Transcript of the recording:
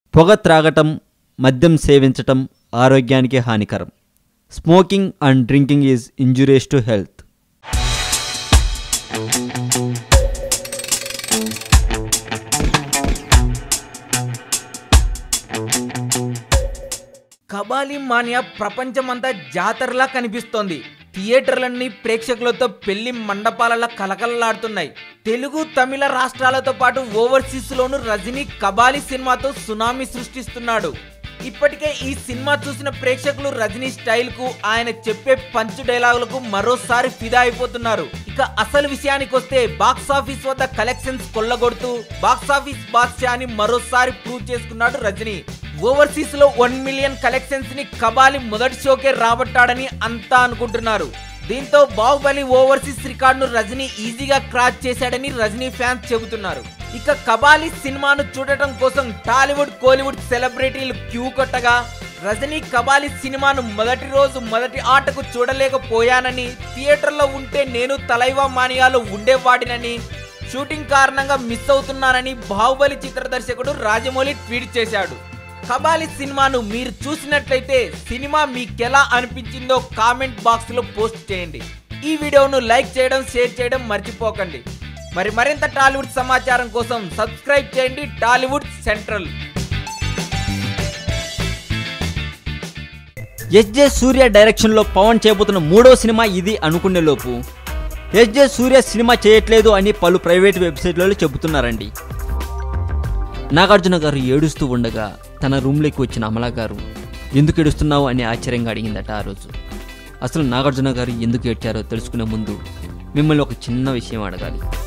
పొగ త్రాగటం మద్యం సేవించటం ఆరోగ్యానికి హానికరం smoking and drinking is injurious to health Kabali mania ప్రపంచమంతా జాతరలా కనిపిస్తోంది థియేటర్లన్నీ ప్రేక్షకులతో పెళ్లి మండపాలలో కలకలలాడుతున్నాయి తెలుగు తమిళ రాష్ట్రాలతో పాటు ఓవర్సీస్ లోను రజనీ కబాలీ సినిమాతో సునామీ సృష్టిస్తున్నాడు ఇప్పటికే ఈ సినిమా చూసిన ప్రేక్షకులు రజనీ స్టైల్ కు ఆయన చెప్పే పంచు డైలాగులకు మరోసారి ఫిదా అయిపోతున్నారు ఇక అసలు విషయానికి వస్తే బాక్స్ ఆఫీస్ వద్ద కలెక్షన్స్ కొల్లగొడుతూ బాక్స్ ఆఫీస్ బాద్షా అని మరోసారి ప్రూవ్ చేసుకున్నాడు రజనీ ఓవర్సీస్ లో వన్ మిలియన్ కలెక్షన్స్ ని కబాలి మొదటి షోకే రాబట్టాడని అంతా అనుకుంటున్నారు దీంతో బాహుబలి ఓవర్సీస్ రికార్డును రజనీ ఈజీగా క్రాచ్ చేశాడని రజనీ ఫ్యాన్స్ చెబుతున్నారు ఇక కబాలి సినిమాను చూడటం కోసం టాలీవుడ్ కోలీవుడ్ సెలబ్రిటీలు క్యూ కొట్టగా రజనీ కబాలి సినిమాను మొదటి రోజు మొదటి ఆటకు చూడలేకపోయానని థియేటర్లో ఉంటే నేను తలైవా మానియాలో ఉండేవాడినని షూటింగ్ కారణంగా మిస్ అవుతున్నానని బాహుబలి చిత్ర దర్శకుడు రాజమౌళి ట్వీట్ చేశాడు కబాలి సినిమాను మీరు చూసినట్లయితే సినిమా మీకెలా అనిపించిందో కామెంట్ బాక్స్ లో పోస్ట్ చేయండి ఈ వీడియోను లైక్ చేయడం షేర్ చేయడం మర్చిపోకండి మరి మరింత టాలీవుడ్ సమాచారం కోసం సబ్స్క్రైబ్ చేయండి టాలీవుడ్ సెంట్రల్ ఎస్జే సూర్య డైరెక్షన్లో పవన్ చేయబోతున్న మూడో సినిమా ఇది అనుకునే లోపు ఎస్జే సూర్య సినిమా చేయట్లేదు అని పలు ప్రైవేట్ వెబ్సైట్లలో చెబుతున్నారండి నాగార్జున గారు ఏడుస్తూ ఉండగా తన రూమ్లోకి వచ్చిన అమలా గారు ఎందుకు ఏడుస్తున్నావు అని ఆశ్చర్యంగా అడిగిందట ఆ రోజు అసలు నాగార్జున గారు ఎందుకు ఏడ్చారో తెలుసుకునే ముందు మిమ్మల్ని ఒక చిన్న విషయం అడగాలి